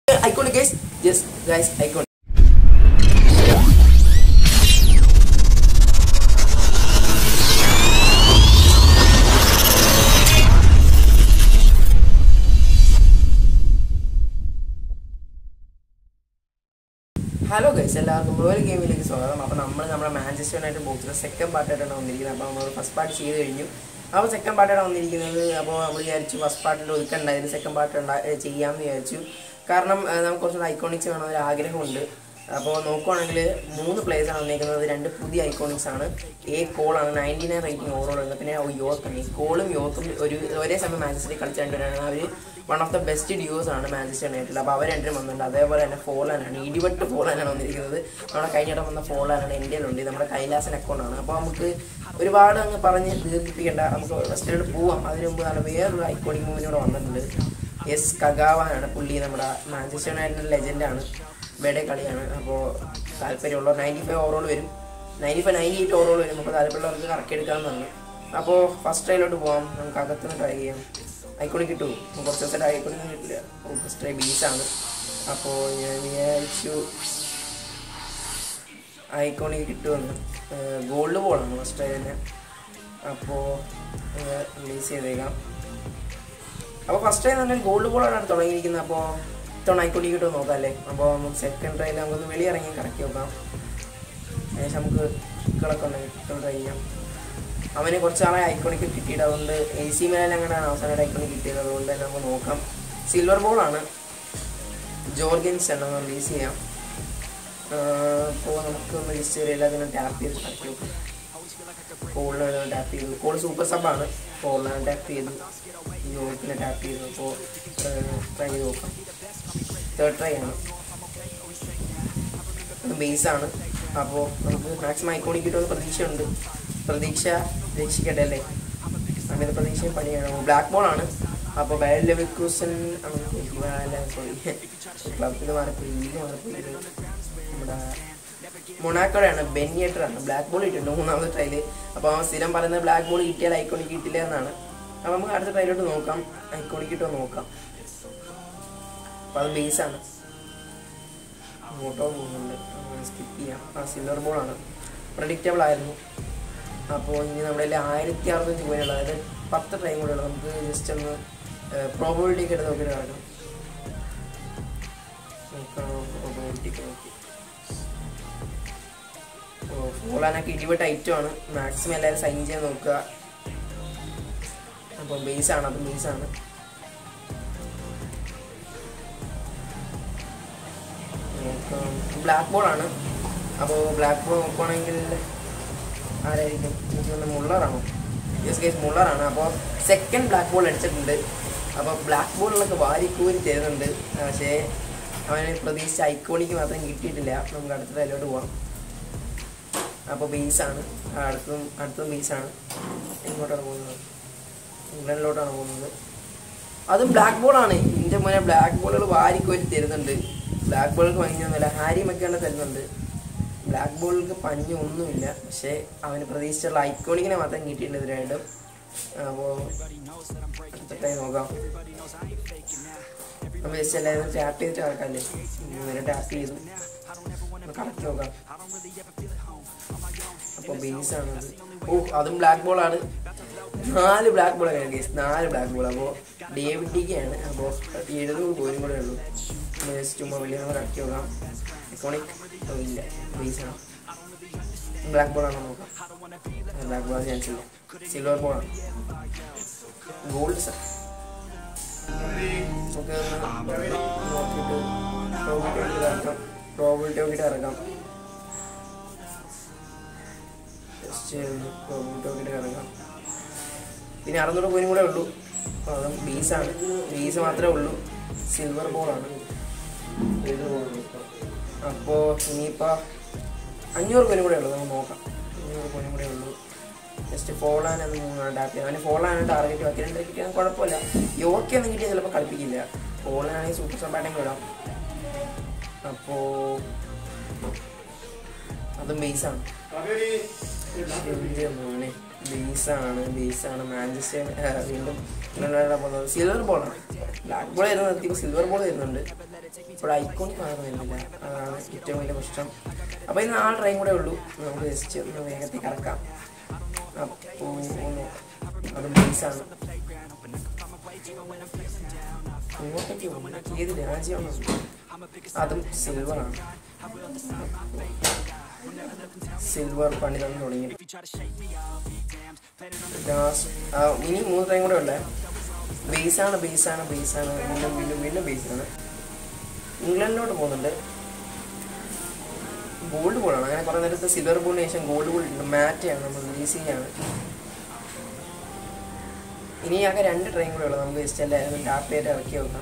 iconic guys yes guys iconic hello guys എല്ലാവർക്കും royal ഗെയിമിലേക്ക് സ്വാഗതം അപ്പോൾ നമ്മൾ നമ്മുടെ മാഞ്ചസ്റ്റർ യുണൈറ്റഡ് ബോക്സിലെ സെക്കൻഡ് പാർട്ടായിട്ടാണ് വന്നിരിക്കുന്നത് അപ്പോൾ നമ്മൾ ഫസ്റ്റ് പാർട്ട് ചെയ്ത് കഴിഞ്ഞു അപ്പോൾ സെക്കൻഡ് പാർട്ടാണ് വന്നിരിക്കുന്നത് അപ്പോൾ നമ്മൾ വിചാരിച്ചു ഫസ്റ്റ് പാർട്ടിൽ ഒതുക്കണ്ടായിരുന്നു സെക്കൻഡ് പാർട്ട് ഉണ്ടാ ഏ, ചെയ്യാമെന്ന് വിചാരിച്ചു കാരണം ഏ, നമുക്ക് കുറച്ചുകൂടെ ഐക്കോണിക്സ് വേണമെന്നൊരു ആഗ്രഹമുണ്ട് അപ്പോൾ നോക്കുവാണെങ്കിൽ മൂന്ന് players ആണ് വന്നിരിക്കുന്നത് രണ്ട് പുതിയ ഐക്കോണിക്സ് ആണ് എ കോളാണ് നയൻറ്റി നയൻ റേറ്റിംഗ് ഓവറോൾ ഉണ്ട് പിന്നെ യോർക്കാണ് ഈ കോളും യോർക്കും ഒരു ഒരേ സമയം മാഞ്ചസ്റ്ററിൽ കളിച്ച രണ്ടുപേരാണ് അവർ one of the best duos ആണ് മാഞ്ചസ്റ്റർ യുണൈറ്റഡിൽ അപ്പോൾ അവർ രണ്ടും വന്നിട്ടുണ്ട് അതേപോലെ തന്നെ ഫോളാനാണ് ഇടിവെട്ട് ഫോളാനാണ് വന്നിരിക്കുന്നത് നമ്മുടെ കഴിഞ്ഞിടം വന്ന ഫോളാനാണ് ഇന്ത്യയിലുണ്ട് ഇത് നമ്മുടെ കൈലാസൻ അക്കൗണ്ടാണ് അപ്പോൾ നമുക്ക് ഒരുപാട് അങ്ങ് പറഞ്ഞ് ദീർഘിപ്പിക്കേണ്ട നമുക്ക് ഫസ്റ്റിലോട്ട് പോവാം അതിന് മുമ്പ് നല്ല വേറൊരു ഐക്കോണിക് മൂവിനോട് വന്നിട്ടുണ്ട് എസ് കഗാവാനാണ് പുള്ളി നമ്മുടെ മാഞ്ചസ്റ്റർ യുണൈറ്റഡ് ലെജൻഡാണ് ബേഡേ കളിയാണ് അപ്പോൾ താല്പര്യമുള്ള നയൻറ്റി ഫൈവ് ഓവറോൾ വരും ninety five ninety eight overall വരും അപ്പോൾ താല്പര്യമുള്ളവർക്ക് കറക്കി എടുക്കാവുന്നതാണ് അപ്പോൾ ഫസ്റ്റ് ട്രൈയിലോട്ട് പോവാം നമുക്ക് അകത്തുനിന്ന് ട്രൈ ചെയ്യാം ഐക്കോണിക് കിട്ടുമോ കുറച്ച് ദിവസമായിട്ട് ഐക്കോണിക് കിട്ടില്ല ഫസ്റ്റ് ട്രൈ ബീസാണ് അപ്പോൾ ഞാൻ വിചാരിച്ചു ഐക്കോണിക് കിട്ടുമെന്ന് ഗോൾഡ് ബോളാണ് ഫസ്റ്റ് ട്രൈ തന്നെ അപ്പോൾ റിലീസ് ചെയ്തേക്കാം അപ്പോൾ ഫസ്റ്റ് ടൈം തന്നെ ഗോൾഡ് ബോളാണ് തുടങ്ങിയിരിക്കുന്നത് അപ്പോൾ ഇത്തവണ ഐക്കോണിക് കിട്ടുമോ നോക്കാം അല്ലേ അപ്പോൾ നമുക്ക് സെക്കൻഡ് ട്രൈയിൽ നമുക്കൊന്ന് വെളിയിറങ്ങി കറക്കി നോക്കാം ഏകദേശം നമുക്ക് കിക്കുകളൊക്കെ ഉണ്ടെങ്കിൽ കിക്കുകൾ ട്രൈ ചെയ്യാം അവന് കുറച്ച് നാളെ ഐക്കോണിക് കിട്ടിയിട്ട് അതുകൊണ്ട് എ സി മേലെ അങ്ങനെയാണ് അവസാനമായിട്ട് ഐക്കോണിക് കിട്ടിയത് അതുകൊണ്ട് തന്നെ നമുക്ക് നോക്കാം സിൽവർ ബോളാണ് ജോർഗൻസ് ആണ് റിലീസ് ചെയ്യാം അപ്പോൾ നമുക്കൊന്ന് ജസ്റ്റ് ഒരു എല്ലാത്തിനും ടാപ്പ് ചെയ്ത് കറക്കി നോക്കാം കോളിനെ ടാപ്പ് ചെയ്തു കോൾ സൂപ്പർ സബാണ് കോളിനെ ടാപ്പ് ചെയ്തു യോർക്കിനെ ടാപ്പ് ചെയ്തു അപ്പോൾ ട്രൈ ചെയ്ത് നോക്കാം തേർഡ് ട്രൈ ആണ് ബേസ് ആണ് അപ്പോൾ നമുക്ക് മാക്സിമം ഐക്കോണിക് കിട്ടുമെന്ന് പ്രതീക്ഷയുണ്ട് പ്രതീക്ഷ രക്ഷിക്കട്ടെ അല്ലേ അങ്ങനെ പ്രതീക്ഷയും പണിയാണ് ബ്ലാക്ക് ബോൾ ആണ് അപ്പോൾ ബയൽ ലെവിക്രൂസൻ സോറി ക്ലബിൽ മാറിപ്പോയി ലീഗ് മാറിപ്പോയി ഇത് നമ്മുടെ മൊണാക്കോടെയാണ് ബെന്നിയേറ്ററാണ് ബ്ലാക്ക് ബോൾ ഇട്ടിട്ടുണ്ട് മൂന്നാമത്തെ ട്രൈല് അപ്പോൾ അവൻ സ്ഥിരം പറയുന്നത് ബ്ലാക്ക് ബോൾ കിട്ടിയാൽ ഐക്കോണിക് കിട്ടില്ല എന്നാണ് അപ്പോൾ നമുക്ക് അടുത്ത ട്രൈലോട്ട് നോക്കാം ഐക്കോണിക് കിട്ടുമോ നോക്കാം അപ്പോൾ അത് ബേസാണ് ഫോട്ടോ പോകുന്നുണ്ട് സ്കിപ്പ് ചെയ്യാം ആ സിൽവർ ബോളാണ് പ്രഡിക്റ്റബിൾ ആയിരുന്നു അപ്പോൾ ഇനി നമ്മുടെ കയ്യിൽ ആയിരത്തി അറുപത്തഞ്ച് പോയിനുള്ള അതായത് പത്ത് ടൈം കൂടെ ഉള്ളൂ നമുക്ക് ജസ്റ്റ് ഒന്ന് പ്രോബിലിറ്റി ഒക്കെ എടുത്ത് നോക്കിയിട്ട് കിടക്കണം പ്രോബിലിറ്റി ഒക്കെ നോക്കി ഫോളാനൊക്കെ ഇടിവെട്ട് ഐറ്റമാണ് മാക്സിമം എല്ലാവരും സൈൻ ചെയ്യാൻ നോക്കുക അപ്പോൾ ബേസാണ് അത് ബേസാണ് ബ്ലാക്ക് ബോൾ ആണ് അപ്പോൾ ബ്ലാക്ക് ബോൾ നോക്കുവാണെങ്കിൽ ആരായിരിക്കും എനിക്ക് തോന്നുന്നു മുള്ളറാണോ യെസ് കേസ് മുള്ളറാണ് അപ്പോൾ സെക്കൻഡ് ബ്ലാക്ക് ബോൾ അടിച്ചിട്ടുണ്ട് അപ്പോൾ ബ്ലാക്ക് ബോളിലൊക്കെ വാരിക്കൂരി തരുന്നുണ്ട് പക്ഷേ അവന് പ്രതീക്ഷിച്ച ഐക്കോണിക്ക് മാത്രം കിട്ടിയിട്ടില്ല നമുക്ക് അടുത്ത അതിലോട്ട് പോവാം അപ്പോൾ ബേസാണ് അടുത്തും അടുത്തും ബേസാണ് എങ്ങോട്ടാണ് പോകുന്നത് ഇംഗ്ലണ്ടിലോട്ടാണ് പോകുന്നത് അതും ബ്ലാക്ക് ബോളാണ് ഇതിൻ്റെ മുന്നേ ബ്ലാക്ക് ബോളുകൾ വാരിക്കോരി തരുന്നുണ്ട് ബ്ലാക്ക് ബോൾക്ക് പഞ്ഞൊന്നുമില്ല ഹാരി മക്കാണ്ട് തരുന്നുണ്ട് ബ്ലാക്ക് ബോൾക്ക് പഞ്ഞ് ഒന്നുമില്ല പക്ഷേ അവന് പ്രതീക്ഷിച്ചുള്ള ഐക്കോണിക്കിനെ മാത്രം കിട്ടിയിട്ടുണ്ട് ഇതിനായിട്ടും അപ്പോൾ അടുത്തിട്ടായി നോക്കാം നമ്മൾ ജസ്റ്റ് എല്ലാവരും ടാപ്പ് ചെയ്തിട്ട് കിടക്കാല്ലേ ഇങ്ങനെ ടാപ്പ് ചെയ്തു കറക്റ്റ് നോക്കാം അപ്പോൾ ബേസാണ് അത് ഓ അതും ബ്ലാക്ക് ബോളാണ് നാല് ബ്ലാക്ക് ബോൾ ആണ് ഗേസ് നാല് ബ്ലാക്ക് ബോൾ അപ്പോൾ ഡേവിഡ് ഡിക്കാണ് അപ്പോൾ എഴുന്നൂറ് പോയിന്റ് കൂടെ ഉള്ളൂ ജസ്റ്റ് ചുമ്മാ വലിയ നമ്മൾ കറക്റ്റ് നോക്കാം ഇക്കോണിക് ഇല്ല ബേസാണ് ബ്ലാക്ക് ബോളാണോ നോക്കാം ബ്ലാക്ക് ബോൾ ചാൻസ് ഇല്ല സിൽവർ ബോളാണ് ഗോൾഡ് സാർ നമുക്ക് നോക്കിയിട്ട് പ്രോബിലിറ്റി നോക്കിയിട്ട് ഇറക്കാം പ്രോബിലിറ്റി നോക്കിയിട്ട് ഇറക്കാം ജസ്റ്റ് പ്രോബിലിറ്റി നോക്കിയിട്ട് ഇറങ്ങാം പിന്നെ അറുന്നൂറ് പോയിന്റ് കൂടെ ഉള്ളൂ അപ്പോൾ അതും ബീസാണ് ബീസ് മാത്രമേ ഉള്ളൂ സിൽവർ ബോളാണ് അപ്പോൾ ഇനിയിപ്പോൾ അഞ്ഞൂറ് പോയിന്റ് കൂടെ ഉള്ളൂ നമുക്ക് നോക്കാം അഞ്ഞൂറ് പോയിന്റ് കൂടെ ഉള്ളൂ ജസ്റ്റ് ഫോളാൻ എന്ന് മൂന്നാണ് ടാപ്പ് ചെയ്യാം അവന് ഫോളാണ് ടാർഗറ്റ് ബാക്കി രണ്ട് കിട്ടിയാൽ കുഴപ്പമില്ല യോക്കെ ഒന്നും കിട്ടിയാൽ ചിലപ്പോൾ കളിപ്പിക്കില്ല ഫോളാണെങ്കിൽ സൂപ്പർ സബായിട്ടെങ്കിൽ വിടാം അപ്പോൾ അതും ബേസാണ് ബേസാണ് ബേസാണ് മാഞ്ചസ്റ്റർ ആ, വീണ്ടും ഇംഗ്ലണ്ടിലാണ് പോകുന്നത് സിൽവർ ബോളാണ് ബ്ലാക്ക് ബോൾ വരുന്നത് നിർത്തിയപ്പോൾ സിൽവർ ബോൾ വരുന്നുണ്ട് ഇപ്പോൾ ഐക്കോണിക് മാറി വരുന്നില്ല അതാണ് ഏറ്റവും വലിയ പ്രശ്നം അപ്പോൾ ഇന്ന് നാല് ട്രെയിൻ കൂടെ ഉള്ളൂ നമുക്ക് ജസ്റ്റ് ഒന്ന് വേഗത്തിൽ കറക്കാം അപ്പോൾ ഒന്ന് അത് ബേസാണ് ഇങ്ങോട്ടേക്ക് പോകും ഏത് രാജ്യമാണ് അതും സിൽവറാണ് സിൽവർ പണി തന്നെ തുടങ്ങി ലാസ്റ്റ് ഇനി മൂന്ന് ടൈം കൂടെ ഉള്ളേ ബേസാണ് ബേസാണ് ബേസാണ് വീണ്ടും വീണ്ടും വീണ്ടും ബേസാണ് ഇംഗ്ലണ്ടിലോട്ട് പോകുന്നുണ്ട് ഗോൾഡ് ബോളാണ് അങ്ങനെ കുറേ നേരത്തെ സിൽവർ ബോളിന് ശേഷം ഗോൾഡ് ബോൾ ഉണ്ട് മാറ്റയാണ് നമ്മൾ റിലീസ് ചെയ്യാണ് ഇനി ആകെ രണ്ട് ട്രെയിൻ കൂടെ ഉള്ളു നമുക്ക് ജസ്റ്റ് എല്ലാവരും ടാപ്പ് ചെയ്തിട്ട് ഇറക്കി വെക്കാം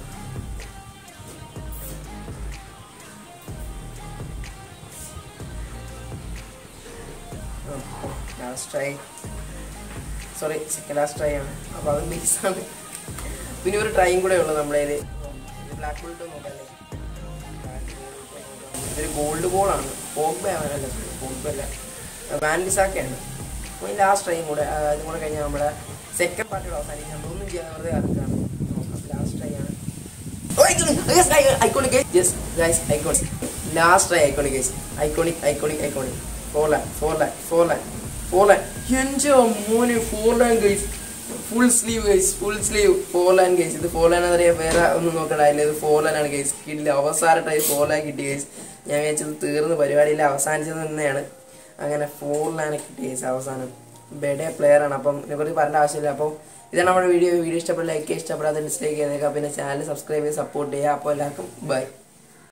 last try sorry second last try ആണ് അപ്പോൾ അത് ബേസാണ് പിന്നെ ഒരു ട്രൈയും കൂടെ ഉള്ളു നമ്മുടെ കയ്യിൽ ബ്ലാക്ക് ബോൾട്ട് നോക്കാല്ലേ ഇതൊരു ഗോൾഡ് ബോളാണ് പോഗ്ബ ആവാനല്ല പോഗ്ബ അല്ല വാൻഡിസാക്കയാണ് അപ്പോൾ ഈ ലാസ്റ്റ് ട്രൈയും കൂടെ ആ, ഇതും കൂടെ കഴിഞ്ഞാൽ നമ്മുടെ സെക്കൻഡ് പാർട്ടിയുടെ അവസാനിക്കും നമ്മളൊന്നും ചെയ്യാൻ വെറുതെ ഇറക്കാണ് ലാസ്റ്റ് ട്രൈ ആണ് iconic yes guys iconic last try iconic guys iconic iconic iconic Forlan Forlan Forlan Forlan എൻ്റെ മോന് Forlan guys full sleeve guys full sleeve Forlan guys ഇത് Forlan അറിയാം വേറെ ഒന്നും നോക്കണ്ടായില്ല ഇത് four LAN ആണ് guys കിട്ടില്ല അവസാന ട്രൈ ഫോർ ലാൻ കിട്ടി ഗൈസ് ഞാൻ വിചാരിച്ചത് തീർന്ന് പരിപാടിയില്ല അവസാനിച്ചത് തന്നെയാണ് അങ്ങനെ ഫോർ ലാൻ കിട്ടി ഗൈസ് അവസാനം ബെഡേ പ്ലെയർ ആണ് അപ്പം ഇതിനെക്കുറിച്ച് പറയേണ്ട ആവശ്യമില്ല അപ്പോൾ ഇതാണ് നമ്മുടെ വീഡിയോ വീഡിയോ ഇഷ്ടപ്പെട്ട ലൈക്ക് ഇഷ്ടപ്പെടാതെ ഡിസ്ലൈക്ക് ചെയ്തേക്കാം പിന്നെ ചാനൽ സബ്സ്ക്രൈബ് ചെയ്ത് സപ്പോർട്ട് ചെയ്യുക അപ്പോൾ എല്ലാവർക്കും ബൈ